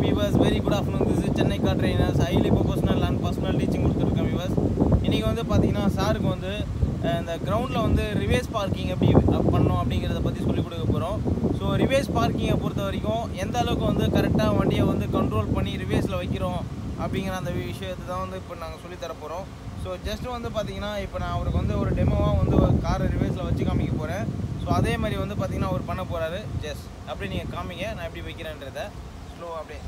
viewers very good afternoon this is Chennai car trainers highly professional and personal teaching கொடுத்துருக்கேன் viewers இன்றைக்கி வந்து பார்த்தீங்கன்னா சாருக்கு வந்து அஹ், இந்த கிரவுண்டில் வந்து ரிவேஸ் பார்க்கிங் எப்படி அஹ், பண்ணணும் அப்படிங்கிறத பற்றி சொல்லிக் கொடுக்க போகிறோம் ஸோ ரிவேஸ் பார்க்கிங்கை பொறுத்த வரைக்கும் எந்த அளவுக்கு வந்து கரெக்டாக வண்டியை வந்து கண்ட்ரோல் பண்ணி ரிவேஸில் வைக்கிறோம் அப்படிங்கிற அந்த விஷயத்தை தான் வந்து இப்போ நாங்கள் சொல்லித் தர போகிறோம் ஸோ ஜஸ்ட் வந்து பார்த்தீங்கன்னா இப்போ நான் அவருக்கு வந்து ஒரு டெமோவாக வந்து காரை ரிவேஸில் வச்சு காமிக்க போகிறேன் ஸோ அதே மாதிரி வந்து பார்த்தீங்கன்னா அவர் பண்ண போகிறாரு ஜஸ்ட் அப்படியே நீங்கள் காமிங்க நான் எப்படி வைக்கிறேன்றத ஸ்லோ அப்படியே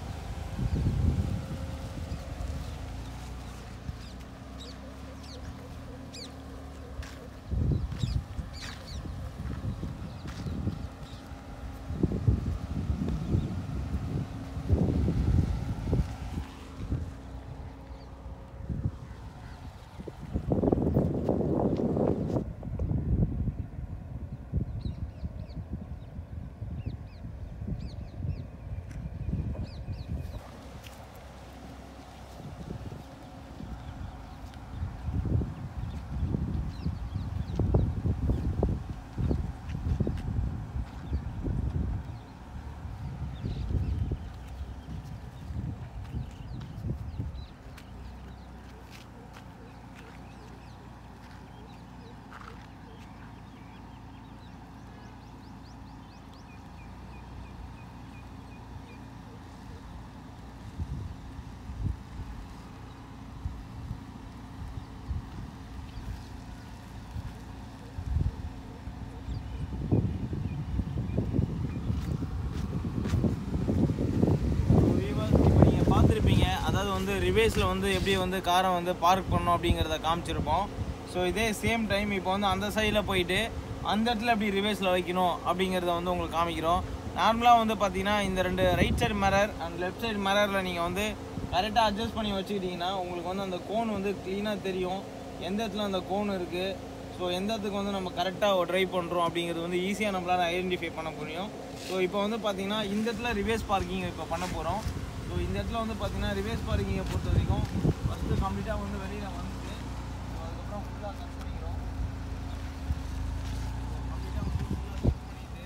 நீங்கள் பார்த்துருப்பீங்க அதாவது வந்து ரிவேஸில் வந்து எப்படி வந்து காரை வந்து பார்க் பண்ணணும் அப்படிங்கிறத காமிச்சிருப்போம் ஸோ இதே சேம் டைம் இப்போ வந்து அந்த சைடில் போயிட்டு அந்த இடத்துல எப்படி ரிவேஸில் வைக்கணும் அப்படிங்கிறத வந்து உங்களுக்கு காமிக்கிறோம் நார்மலாக வந்து பார்த்தீங்கன்னா இந்த ரெண்டு right side mirror and left side மிரரில் நீங்கள் வந்து கரெக்டாக அட்ஜஸ்ட் பண்ணி வச்சுக்கிட்டிங்கன்னா உங்களுக்கு வந்து அந்த கோன் வந்து க்ளீனாக தெரியும் எந்த இடத்துல அந்த கோன் இருக்குது ஸோ எந்த இடத்துக்கு வந்து நம்ம கரெக்டாக ட்ரைவ் பண்ணுறோம் அப்படிங்கிறது வந்து ஈஸியாக நம்மளால் ஐடென்டிஃபை பண்ண முடியும் ஸோ இப்போ வந்து பார்த்தீங்கன்னா இந்த இடத்துல ரிவேஸ் பார்க்கிங் இப்போ பண்ண போகிறோம் ஸோ இந்த இடத்துல வந்து பார்த்தீங்கன்னா ரிவேஸ் பார்க்கிங்கை பொறுத்த வரைக்கும் ஃபஸ்ட்டு கம்ப்ளீட்டாக வந்து வெளியில் வந்துட்டு ஸோ அதுக்கப்புறம் ஃபுல்லாக கட் பண்ணிக்கிறோம் கம்ப்ளீட்டாக வந்து ஃபுல்லாக கட் பண்ணிட்டு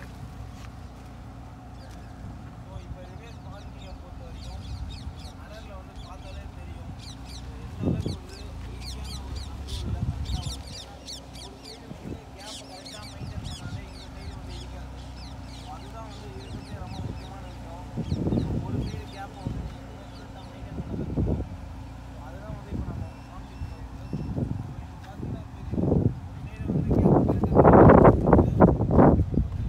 ஸோ இப்போ ரிவேஸ் பார்க்கிங்கை பொறுத்த வரைக்கும் மலரில் வந்து பார்த்தாலே தெரியும் ஸோ எந்த அளவுக்கு வந்து ஈஸியான ஒரு கண்ட்ரோலில் கரெக்டாக வந்து ஒரு சைடு வந்து கேப்பை கரெக்டாக மெயின்டைன் பண்ணாலே இந்த சைடு வந்து இருக்காது அதுதான் வந்து இருக்கிறதே ரொம்ப முக்கியமான விஷயம் ஒரு சைடு கேப்பை வந்து நீங்கள் கரெக்டாக மெயின்டைன் பண்ண கற்றுக்கணும் அதுதான் வந்து இப்போ நம்ம காமிச்சிட்டு இருக்கோம் இப்போ பார்த்தீங்கன்னா தெரியும் ஒரு சைடு வந்து கேப் கரெக்டாக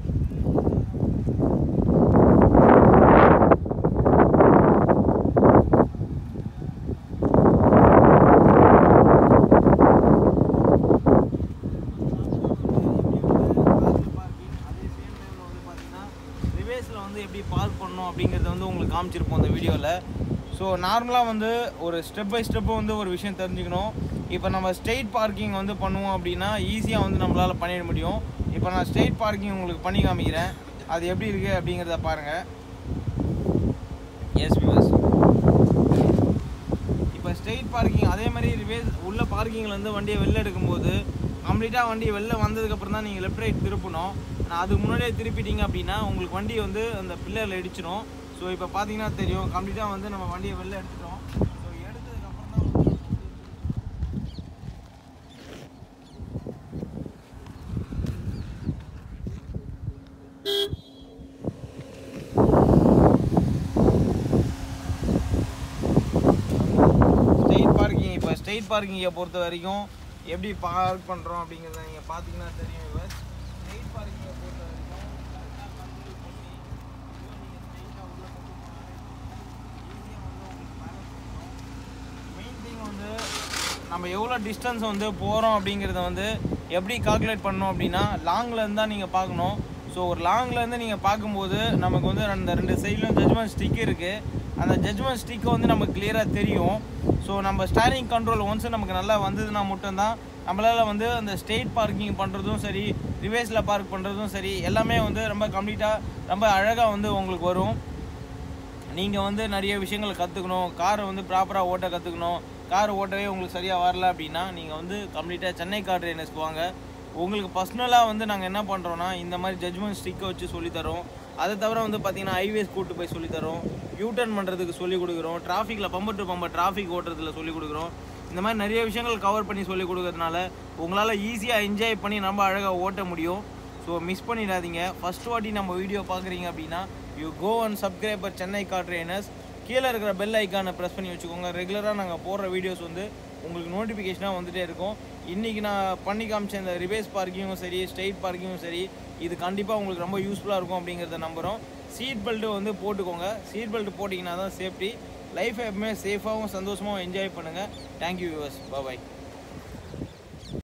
ரிவேஸில் வந்து எப்படி பார்க் பண்ணணும் அப்படிங்கிறத வந்து உங்களுக்கு காமிச்சிருப்போம் அந்த வீடியோவில் ஸோ நார்மலாக வந்து ஒரு ஸ்டெப் பை ஸ்டெப்பு வந்து ஒரு விஷயம் தெரிஞ்சுக்கணும் இப்போ நம்ம ஸ்ட்ரெயிட் பார்க்கிங் வந்து பண்ணுவோம் அப்படின்னா ஈஸியாக வந்து நம்மளால் பண்ணிட முடியும் இப்போ நான் ஸ்ட்ரெயிட் பார்க்கிங் உங்களுக்கு பண்ணி காமிக்கிறேன் அது எப்படி இருக்குது அப்படிங்கிறத பாருங்கள் எஸ் வியூவர்ஸ் இப்போ ஸ்ட்ரெயிட் பார்க்கிங் அதே மாதிரி ரிவேஸ் உள்ள பார்க்கிங்கில் இருந்து வண்டியை வெளில எடுக்கும்போது கம்ப்ளீட்டாக வண்டி வெளில வந்ததுக்கப்புறம் தான் நீங்கள் லெஃப்ட் ரைட் திருப்பணும் ஆனால் அதுக்கு முன்னாடியே திருப்பிட்டீங்க அப்படின்னா உங்களுக்கு வண்டி வந்து அந்த பில்லரில் இடிச்சிடும் ஸோ இப்போ பார்த்தீங்கன்னா தெரியும் கம்ப்ளீட்டாக வந்து நம்ம வண்டியை வெளில எடுத்துட்டோம் ஸோ எடுத்ததுக்கப்புறம் தான் வந்து ஸ்ட்ரெயிட் பார்க்கிங் இப்போ ஸ்ட்ரெயிட் பார்க்கிங்கை பொறுத்த வரைக்கும் எப்படி பார்க் பண்ணுறோம் அப்படிங்கிறத நீங்கள் பார்த்தீங்கன்னா தெரியும் இவர் ஸ்ட்ரெயிட் பார்க்கிங்கை பொறுத்த வரைக்கும் கரெக்டாக கண்ட்ரோல் பண்ணி இதுவும் நீங்கள் ஸ்ட்ரெயிட்டாக உள்ள கொண்டு போனாலே ஈஸியாக வந்து உங்களுக்கு பேலன்ஸ் பண்ணுறோம் மெயின் திங் வந்து நம்ம எவ்வளோ டிஸ்டன்ஸ் வந்து போகிறோம் அப்படிங்கிறத வந்து எப்படி கால்குலேட் பண்ணோம் அப்படின்னா லாங்கில் இருந்தால் நீங்கள் பார்க்கணும் ஸோ ஒரு லாங்கில் இருந்து நீங்கள் பார்க்கும்போது நமக்கு வந்து அந்த ரெண்டு சைட்லையும் ஜட்ஜ்மெண்ட் ஸ்டிக் இருக்குது அந்த ஜட்ஜ்மெண்ட் ஸ்டிக்கை வந்து நமக்கு கிளியராக தெரியும் ஸோ நம்ம ஸ்டேரிங் கண்ட்ரோல் ஒன்ஸ் நமக்கு நல்லா வந்ததுன்னா மட்டும்தான் நம்மளால் வந்து அந்த ஸ்ட்ரெயிட் பார்க்கிங் பண்ணுறதும் சரி ரிவேஸில் பார்க் பண்ணுறதும் சரி எல்லாமே வந்து ரொம்ப கம்ப்ளீட்டாக ரொம்ப அழகாக வந்து உங்களுக்கு வரும் நீங்கள் வந்து நிறைய விஷயங்கள் கற்றுக்கணும் காரை வந்து ப்ராப்பராக ஓட்ட கற்றுக்கணும் கார் ஓட்டவே உங்களுக்கு சரியாக வரல அப்படின்னா நீங்கள் வந்து கம்ப்ளீட்டாக சென்னை கார் ட்ரைனர்ஸ்க்கு வாங்க உங்களுக்கு பர்சனலாக வந்து நாங்கள் என்ன பண்ணுறோன்னா இந்த மாதிரி ஜட்ஜ்மெண்ட் ஸ்டிக்கை வச்சு சொல்லித்தரோம் அதை தவிர வந்து பார்த்தீங்கன்னா ஹைவேஸ் கூட்டு போய் சொல்லித் தரோம் யூட்டர்ன் பண்ணுறதுக்கு சொல்லிக் கொடுக்குறோம் டிராஃபிக்கில் பம்பர் டு பம்பர் டிராஃபிக் ஓட்டுறதுல சொல்லிக் கொடுக்குறோம் இந்த மாதிரி நிறைய விஷயங்கள் கவர் பண்ணி சொல்லிக் கொடுக்கறதுனால உங்களால் ஈஸியாக என்ஜாய் பண்ணி ரொம்ப அழகாக ஓட்ட முடியும் ஸோ மிஸ் பண்ணிடாதீங்க ஃபர்ஸ்ட் வாட்டி நம்ம வீடியோ பார்க்குறீங்க அப்படின்னா you go and subscriber Chennai car trainers கீழே இருக்கிற பெல் ஐக்கானை ப்ரெஸ் பண்ணி வச்சுக்கோங்க ரெகுலராக நாங்கள் போடுற வீடியோஸ் வந்து உங்களுக்கு நோட்டிஃபிகேஷனாக வந்துட்டே இருக்கும் இன்றைக்கி நான் பண்ணி காமிச்ச இந்த ரிவேஸ் பார்க்கிங்கும் சரி ஸ்ட்ரெயிட் பார்க்கிங்கும் சரி இது கண்டிப்பாக உங்களுக்கு ரொம்ப யூஸ்ஃபுல்லாக இருக்கும் அப்படிங்கிறத நம்புகிறோம் சீட் பெல்ட்டு வந்து போட்டுக்கோங்க சீட் பெல்ட் போட்டிங்கன்னா தான் சேஃப்டி லைஃப் எப்பவுமே சேஃபாகவும் சந்தோஷமாகவும் என்ஜாய் பண்ணுங்கள் தேங்க்யூ வியூவர்ஸ் பாய்